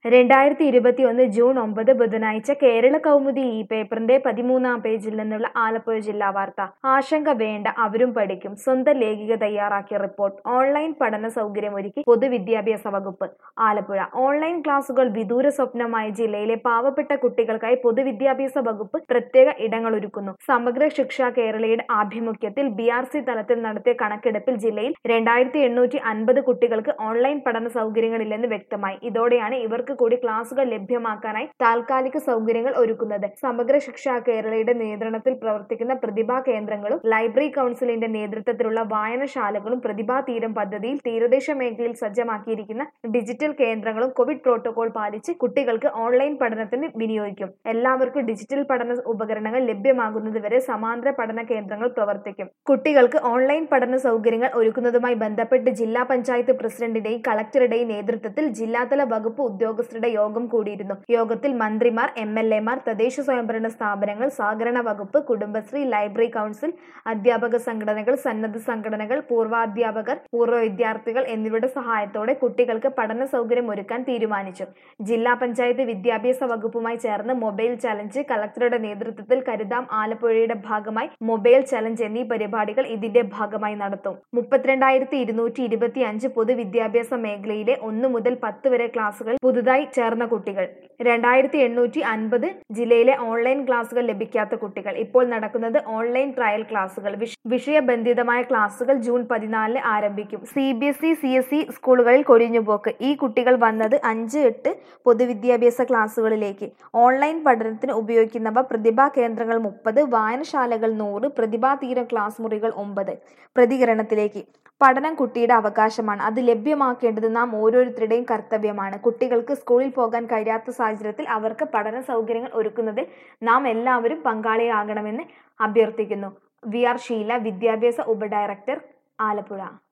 രണ്ടായിരത്തി ഇരുപത്തിയൊന്ന് ജൂൺ ഒമ്പത് ബുധനാഴ്ച കേരള കൗമുദി ഈ പേപ്പറിന്റെ പതിമൂന്നാം പേജിൽ നിന്നുള്ള ആലപ്പുഴ ജില്ലാ വാർത്ത ആശങ്ക വേണ്ട അവരും പഠിക്കും സ്വന്തം ലേഖിക തയ്യാറാക്കിയ റിപ്പോർട്ട് ഓൺലൈൻ പഠന സൗകര്യമൊരുക്കി പൊതുവിദ്യാഭ്യാസ വകുപ്പ് ആലപ്പുഴ ഓൺലൈൻ ക്ലാസുകൾ വിദൂര സ്വപ്നമായ ജില്ലയിലെ പാവപ്പെട്ട കുട്ടികൾക്കായി പൊതുവിദ്യാഭ്യാസ വകുപ്പ് പ്രത്യേക ഇടങ്ങൾ ഒരുക്കുന്നു സമഗ്ര ശിക്ഷ കേരളയുടെ ആഭിമുഖ്യത്തിൽ ബി ആർ സി തലത്തിൽ നടത്തിയ കണക്കെടുപ്പിൽ ജില്ലയിൽ രണ്ടായിരത്തി എണ്ണൂറ്റി അൻപത് കുട്ടികൾക്ക് ഓൺലൈൻ പഠന സൗകര്യങ്ങളില്ലെന്ന് വ്യക്തമായി ഇതോടെയാണ് ഇവർക്ക് കൂടി ക്ലാസുകൾ ലഭ്യമാക്കാനായി താൽക്കാലിക സൗകര്യങ്ങൾ ഒരുക്കുന്നത് സമഗ്ര ശിക്ഷ കേരളയുടെ നിയന്ത്രണത്തിൽ പ്രവർത്തിക്കുന്ന പ്രതിഭാ കേന്ദ്രങ്ങളും ലൈബ്രറി കൗൺസിലിന്റെ നേതൃത്വത്തിലുള്ള വായനശാലകളും പ്രതിഭാ തീരം പദ്ധതിയിൽ തീരദേശ മേഖലയിൽ സജ്ജമാക്കിയിരിക്കുന്ന ഡിജിറ്റൽ കേന്ദ്രങ്ങളും കോവിഡ് പ്രോട്ടോകോൾ പാലിച്ച് കുട്ടികൾക്ക് ഓൺലൈൻ പഠനത്തിന് വിനിയോഗിക്കും എല്ലാവർക്കും ഡിജിറ്റൽ പഠന ഉപകരണങ്ങൾ ലഭ്യമാകുന്നതുവരെ സമാന്തര പഠന കേന്ദ്രങ്ങൾ പ്രവർത്തിക്കും കുട്ടികൾക്ക് ഓൺലൈൻ പഠന സൗകര്യങ്ങൾ ഒരുക്കുന്നതുമായി ബന്ധപ്പെട്ട് ജില്ലാ പഞ്ചായത്ത് പ്രസിഡന്റിന്റെയും കളക്ടറുടെയും നേതൃത്വത്തിൽ ജില്ലാതല വകുപ്പ് ഉദ്യോഗസ്ഥരുടെ യോഗം കൂടിയിരുന്നു യോഗത്തിൽ മന്ത്രിമാർ എം എൽ എമാർ തദ്ദേശ സ്വയംഭരണ സ്ഥാപനങ്ങൾ സഹകരണ വകുപ്പ് കുടുംബശ്രീ ലൈബ്രറി കൗൺസിൽ അധ്യാപക സംഘടനകൾ സന്നദ്ധ സംഘടനകൾ പൂർവാധ്യാപകർ പൂർവ്വ വിദ്യാർത്ഥികൾ എന്നിവരുടെ സഹായത്തോടെ കുട്ടികൾക്ക് പഠന സൗകര്യം ഒരുക്കാൻ തീരുമാനിച്ചു ജില്ലാ പഞ്ചായത്ത് വിദ്യാഭ്യാസ വകുപ്പുമായി ചേർന്ന് മൊബൈൽ ചലഞ്ച് കളക്ടറുടെ നേതൃത്വത്തിൽ കരുതാം ആലപ്പുഴയുടെ ഭാഗമായി മൊബൈൽ ചലഞ്ച് എന്നീ പരിപാടികൾ ഇതിന്റെ ഭാഗമായി നടത്തും മുപ്പത്തിരണ്ടായിരത്തി ഇരുന്നൂറ്റി ഇരുപത്തി അഞ്ച് പൊതുവിദ്യാഭ്യാസ മേഖലയിലെ ഒന്ന് മുതൽ പത്ത് വരെ ക്ലാസുകൾ പുതുതായി ചേർന്ന കുട്ടികൾ രണ്ടായിരത്തി എണ്ണൂറ്റി അൻപത് ജില്ലയിലെ ഓൺലൈൻ ക്ലാസുകൾ ലഭിക്കാത്ത കുട്ടികൾ ഇപ്പോൾ നടക്കുന്നത് ഓൺലൈൻ ട്രയൽ ക്ലാസുകൾ വിഷയബന്ധിതമായ ക്ലാസുകൾ ജൂൺ പതിനാലിന് ആരംഭിക്കും C B S E C S E സ്കൂളുകളിൽ കൊഴിഞ്ഞുപോക്ക് ഈ കുട്ടികൾ വന്നത് അഞ്ച് എട്ട് പൊതുവിദ്യാഭ്യാസ ക്ലാസുകളിലേക്ക് ഓൺലൈൻ പഠനത്തിന് ഉപയോഗിക്കുന്നവ പ്രതിഭാ കേന്ദ്രങ്ങൾ മുപ്പത് വായനശാലകൾ നൂറ് പ്രതിഭാ തീരം ക്ലാസ് മുറികൾ ഒമ്പത് പ്രതികരണത്തിലേക്ക് പഠനം കുട്ടിയുടെ അവകാശമാണ് അത് ലഭ്യമാക്കേണ്ടത് നാം ഓരോരുത്തരുടെയും കർത്തവ്യമാണ് കുട്ടികൾക്ക് സ്കൂളിൽ പോകാൻ കഴിയാത്ത സാഹചര്യത്തിൽ അവർക്ക് പഠന സൗകര്യങ്ങൾ ഒരുക്കുന്നതിൽ നാം എല്ലാവരും പങ്കാളിയാകണമെന്ന് അഭ്യർത്ഥിക്കുന്നു വി ആർ ഷീല വിദ്യാഭ്യാസ ഉപഡയറക്ടർ ആലപ്പുഴ